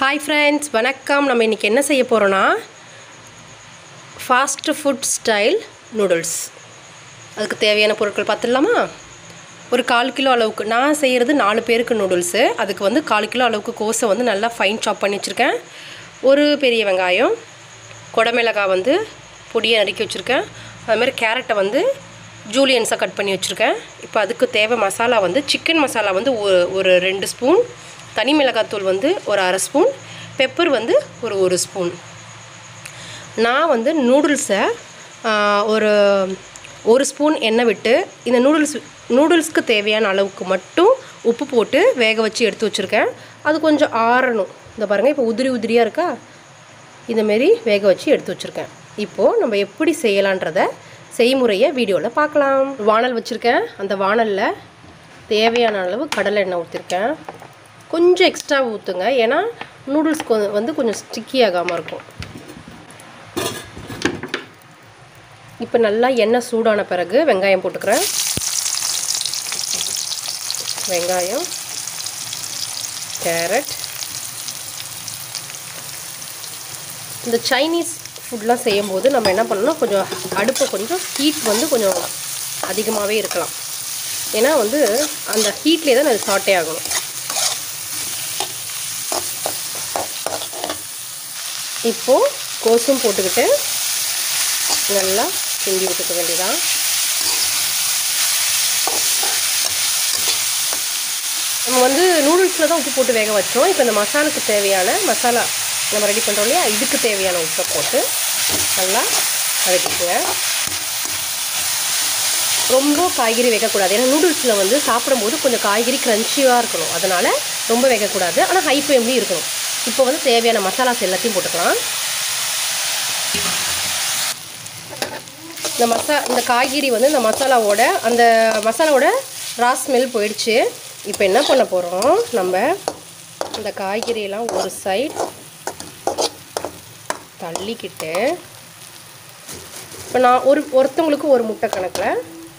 hi friends வணக்கம் நம்ம இன்றைக்கி என்ன செய்ய போகிறோன்னா ஃபாஸ்ட் ஃபுட் ஸ்டைல் நூடுல்ஸ் அதுக்கு தேவையான பொருட்கள் பார்த்துடலாமா ஒரு கால் கிலோ அளவுக்கு நான் செய்கிறது நாலு பேருக்கு நூடுல்ஸு அதுக்கு வந்து கால் கிலோ அளவுக்கு கோஸை வந்து நல்லா ஃபைன் சாப் பண்ணி வச்சுருக்கேன் ஒரு பெரிய வெங்காயம் குடமிளகாய் வந்து பொடியை நறுக்கி வச்சுருக்கேன் அதுமாதிரி கேரட்டை வந்து ஜூலியன்ஸாக கட் பண்ணி வச்சுருக்கேன் இப்போ அதுக்கு தேவை மசாலா வந்து சிக்கன் மசாலா வந்து ஒரு- ஒரு ரெண்டு ஸ்பூன் தனி மிளகாத்தூள் வந்து ஒரு அரை ஸ்பூன் பெப்பர் வந்து ஒரு ஒரு ஸ்பூன் நான் வந்து நூடுல்ஸை ஒரு ஒரு ஸ்பூன் எண்ணெய் விட்டு இந்த நூடுல்ஸ் நூடுல்ஸ்க்கு தேவையான அளவுக்கு மட்டும் உப்பு போட்டு வேக வச்சு எடுத்து வச்சுருக்கேன் அது கொஞ்சம் ஆறணும் இந்த பாருங்கள் இப்போ உதிரி உதிரியாக இருக்கா இதமாரி வேக வச்சு எடுத்து வச்சுருக்கேன் இப்போது நம்ம எப்படி செய்யலான்றத செய்முறையை வீடியோவில் பார்க்கலாம் வானல் வச்சுருக்கேன் அந்த வானலில் தேவையான அளவு கடலை எண்ணெய் ஊற்றிருக்கேன் கொஞ்சம் எக்ஸ்ட்ரா ஊற்றுங்க ஏன்னா நூடுல்ஸ் வந்து கொஞ்சம் ஸ்டிக்கி ஆகாமல் இருக்கும் இப்போ நல்லா எண்ணெய் சூடான பிறகு வெங்காயம் போட்டுக்கிறேன் வெங்காயம் கேரட் இந்த சைனீஸ் ஃபுட்லாம் செய்யும்போது நம்ம என்ன பண்ணணும் கொஞ்சம் அடுப்பை கொஞ்சம் ஹீட் வந்து கொஞ்சம் அதிகமாகவே இருக்கலாம் ஏன்னா வந்து அந்த ஹீட்லேயே தான் அது சாட்டே ஆகணும் இப்போது கோஸும் போட்டுக்கிட்டு நல்லா கிண்டி விட்டுக்க வேண்டியதான் நம்ம வந்து நூடுல்ஸில் தான் உப்பு போட்டு வேக வச்சோம் இப்போ இந்த மசாலுக்கு தேவையான மசாலா நம்ம ரெடி பண்ணுறோம் இல்லையா இதுக்கு தேவையான உப்பை போட்டு நல்லா வதக்கிக்குங்க ரொம்ப காய்கறி வேகக்கூடாது ஏன்னா நூடுல்ஸில் வந்து சாப்பிடும்போது கொஞ்சம் காய்கறி க்ரன்ச்சியாக இருக்கணும் அதனால் ரொம்ப வேகக்கூடாது ஆனால் ஹை ஃப்ளேம்லேயும் இருக்கணும் இப்போ வந்து தேவையான மசாலாஸ் எல்லாத்தையும் போட்டுக்கலாம் இந்த மசா இந்த காய்கறி வந்து இந்த மசாலாவோட அந்த மசாலாவோட ரா ஸ்மெல் போயிடுச்சு இப்போ என்ன பண்ண போகிறோம் நம்ம இந்த காய்கறியெல்லாம் ஒரு சைட் தள்ளிக்கிட்டு இப்போ நான் ஒரு ஒருத்தவங்களுக்கு ஒரு முட்டை கணக்கில்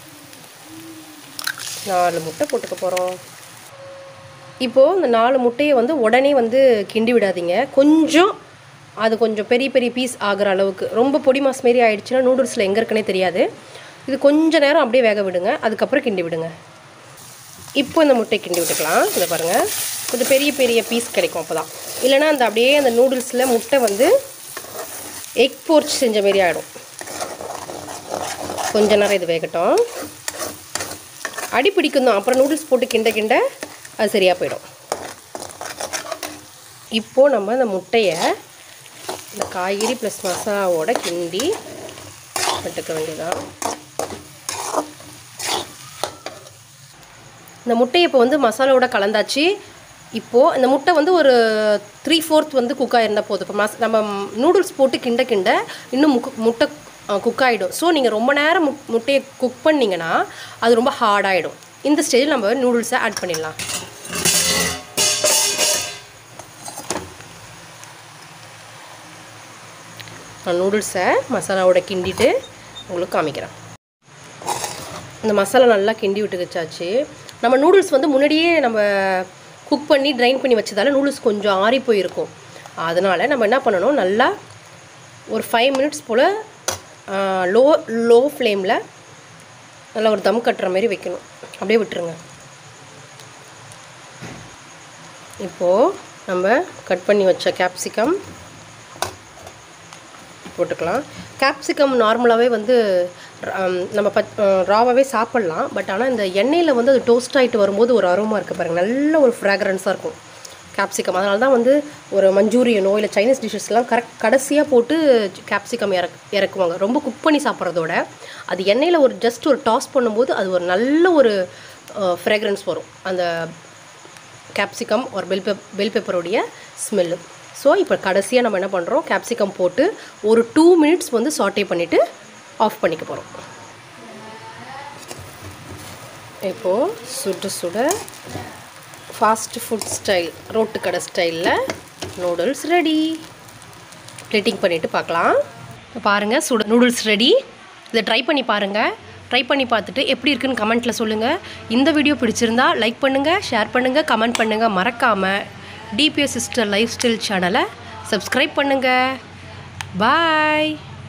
நாலு முட்டை போட்டுக்க போகிறோம் இப்போது இந்த நாலு முட்டையை வந்து உடனே வந்து கிண்டி விடாதீங்க கொஞ்சம் அது கொஞ்சம் பெரிய பெரிய பீஸ் ஆகிற அளவுக்கு ரொம்ப பொடி மாஸ் மாரி ஆயிடுச்சுன்னா நூடுல்ஸில் எங்கே இருக்குன்னே தெரியாது இது கொஞ்ச நேரம் அப்படியே வேக விடுங்க அதுக்கப்புறம் கிண்டி விடுங்க இப்போ இந்த முட்டை கிண்டி விட்டுக்கலாம் இதை பாருங்கள் கொஞ்சம் பெரிய பெரிய பீஸ் கிடைக்கும் அப்போ தான் இல்லைனா அந்த அப்படியே அந்த நூடுல்ஸில் முட்டை வந்து எக் போர்ச் செஞ்ச மாரி ஆகிடும் கொஞ்ச நேரம் இது வேகட்டும் அடி பிடிக்கும் தான் அப்புறம் நூடுல்ஸ் போட்டு கிண்ட கிண்ட அது சரியாக போயிடும் இப்போது நம்ம இந்த முட்டையை இந்த காய்கறி ப்ளஸ் மசாலாவோட கிண்டி விட்டுக்க வேண்டியதான் இந்த முட்டையை இப்போ வந்து மசாலாவோட கலந்தாச்சு இப்போது இந்த முட்டை வந்து ஒரு த்ரீ ஃபோர்த் வந்து குக் ஆகிருந்தால் போதும் இப்போ மஸ் நம்ம நூடுல்ஸ் போட்டு கிண்ட கிண்ட இன்னும் முக்கு முட்டை குக் ஆகிடும் ஸோ நீங்கள் ரொம்ப நேரம் முட் முட்டையை குக் பண்ணிங்கன்னா அது ரொம்ப ஹார்டாகிடும் இந்த ஸ்டேஜில் நம்ம நூடுல்ஸை ஆட் பண்ணிடலாம் நான் நூடுல்ஸை மசாலாவோட கிண்டிட்டு உங்களுக்கு காமிக்கிறேன் இந்த மசாலா நல்லா கிண்டி விட்டு வச்சாச்சு நம்ம நூடுல்ஸ் வந்து முன்னாடியே நம்ம குக் பண்ணி ட்ரைன் பண்ணி வச்சதால நூடுல்ஸ் கொஞ்சம் ஆறி போயிருக்கும் அதனால் நம்ம என்ன பண்ணணும் நல்லா ஒரு ஃபைவ் மினிட்ஸ் போல் லோ லோ ஃப்ளேமில் நல்லா ஒரு தம் கட்டுற மாதிரி வைக்கணும் அப்படியே விட்டுருங்க இப்போது நம்ம கட் பண்ணி வச்ச கேப்சிகம் போட்டுக்கலாம் கேப்சிகம் நார்மலாகவே வந்து ஹம், நம்ம பச் ராவாகவே சாப்பிட்லாம் பட் ஆனால் இந்த எண்ணெயில் வந்து அது டோஸ்ட் ஆகிட்டு வரும்போது ஒரு அரோமா இருக்குது பாருங்கள் நல்ல ஒரு ஃப்ராக்ரன்ஸாக இருக்கும் கேப்சிகம் அதனால தான் வந்து ஒரு மஞ்சூரியனோ இல்லை சைனீஸ் டிஷ்ஷஸ்லாம் கரெக்ட் கடைசியாக போட்டு கேப்சிகம் இறக் இறக்குவாங்க ரொம்ப குக் பண்ணி சாப்பிட்றதோட அது எண்ணெயில் ஒரு ஜஸ்ட் ஒரு டாஸ் பண்ணும்போது அது ஒரு நல்ல ஒரு ஃப்ராக்ரன்ஸ் வரும் அந்த கேப்சிகம் ஒரு பெல் பெப் பெல் பெப்பருடைய ஸ்மெல்லு ஸோ இப்போ கடைசியாக நம்ம என்ன பண்ணுறோம் கேப்சிகம் போட்டு ஒரு டூ மினிட்ஸ் வந்து சாட்டே பண்ணிவிட்டு ஆஃப் பண்ணிக்க போகிறோம் இப்போது சுட சுட ஃபாஸ்ட் ஃபுட் ஸ்டைல் ரோட்டு கடை ஸ்டைலில் நூடுல்ஸ் ரெடி பிளேட்டிங் பண்ணிவிட்டு பார்க்கலாம் இப்போ பாருங்கள் சுட நூடுல்ஸ் ரெடி இதை ட்ரை பண்ணி பாருங்கள் ட்ரை பண்ணி பார்த்துட்டு எப்படி இருக்குன்னு கமெண்ட்டில் சொல்லுங்கள் இந்த வீடியோ பிடிச்சிருந்தா லைக் பண்ணுங்கள் ஷேர் பண்ணுங்கள் கமெண்ட் பண்ணுங்கள் மறக்காமல் டிபிஎஸ் சிஸ்டர் லைஃப் ஸ்டைல் சேனலை சப்ஸ்கிரைப் பண்ணுங்கள் பாய்